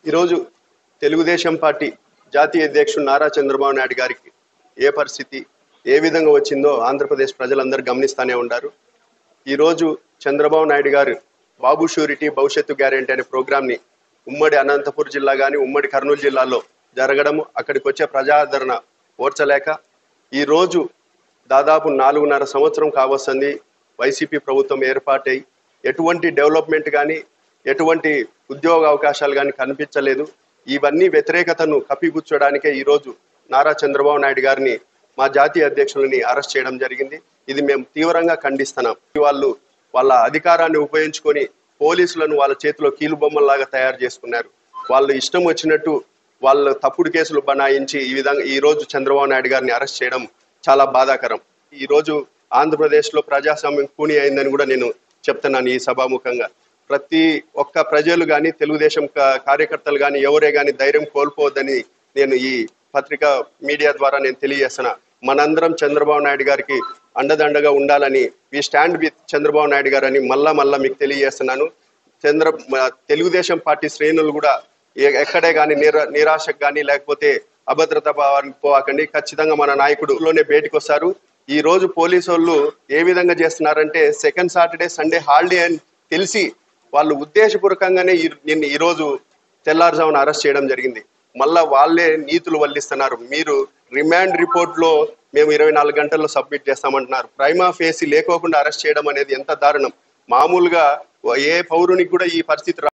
ఈరోజు తెలుగుదేశం పార్టీ జాతీయ అధ్యక్షుడు నారా చంద్రబాబు నాయుడు గారికి ఏ పరిస్థితి ఏ విధంగా వచ్చిందో ఆంధ్రప్రదేశ్ ప్రజలందరూ గమనిస్తూనే ఉన్నారు ఈరోజు చంద్రబాబు నాయుడు గారు బాబు షూరిటీ భవిష్యత్తు గ్యారెంటీ అనే ప్రోగ్రామ్ని ఉమ్మడి అనంతపురం జిల్లా కానీ ఉమ్మడి కర్నూలు జిల్లాలో జరగడము అక్కడికి వచ్చే ప్రజాదరణ ఓర్చలేక ఈరోజు దాదాపు నాలుగున్నర సంవత్సరం కావస్తుంది వైసీపీ ప్రభుత్వం ఏర్పాటై ఎటువంటి డెవలప్మెంట్ కానీ ఎటువంటి ఉద్యోగ అవకాశాలు కానీ కనిపించలేదు ఇవన్నీ వ్యతిరేకతను కప్పిపుచ్చడానికే ఈరోజు నారా చంద్రబాబు నాయుడు గారిని మా జాతీయ అధ్యక్షులని అరెస్ట్ చేయడం జరిగింది ఇది మేము తీవ్రంగా ఖండిస్తున్నాం వాళ్ళు వాళ్ళ అధికారాన్ని ఉపయోగించుకొని పోలీసులను వాళ్ళ చేతిలో కీలుబొమ్మల్లాగా తయారు చేసుకున్నారు వాళ్ళు ఇష్టం వచ్చినట్టు వాళ్ళ తప్పుడు కేసులు బనాయించి ఈ విధంగా ఈ రోజు చంద్రబాబు నాయుడు గారిని అరెస్ట్ చేయడం చాలా బాధాకరం ఈ రోజు ఆంధ్రప్రదేశ్ లో ప్రజాస్వామ్యం కూని అయిందని కూడా నేను చెప్తున్నాను ఈ సభాముఖంగా ప్రతి ఒక్క ప్రజలు కానీ తెలుగుదేశం కా- కార్యకర్తలు కానీ ఎవరే కానీ ధైర్యం కోల్పోవద్దని నేను ఈ పత్రిక మీడియా ద్వారా నేను తెలియజేస్తున్నా మనందరం చంద్రబాబు నాయుడు గారికి అండదండగా ఉండాలని we stand with Chandrababu Naidu garu అని మళ్ళా మళ్ళా మీకు తెలియజేస్తున్నాను చంద్ర మ- తెలుగుదేశం పార్టీ శ్రేణులు కూడా ఎ- ఎక్కడే కానీ నిరా నిరాశకు కానీ లేకపోతే అభద్రత భావానికి పోకండి ఖచ్చితంగా మన నాయకుడులోనే బయటకు వస్తారు ఈ రోజు పోలీసు వాళ్ళు ఏ విధంగా చేస్తున్నారంటే సెకండ్ సాటర్డే సండే హాలిడే అని తెలిసి వాళ్ళు ఉద్దేశపూర్వకంగానే ఈ- నిన్న ఈ రోజు తెల్లారుజామున అరెస్ట్ చేయడం జరిగింది మళ్ళా వాళ్ళే నీతులు వల్లిస్తున్నారు మీరు రిమాండ్ రిపోర్ట్ లో మేము ఇరవై నాలుగు గంటల్లో సబ్మిట్ చేస్తామంటున్నారు ప్రైమా ఫేసి లేకోకుండా అరెస్ట్ చేయడం అనేది ఎంత దారుణం మామూలుగా ఏ పౌరునికి కూడా ఈ పరిస్థితి రా-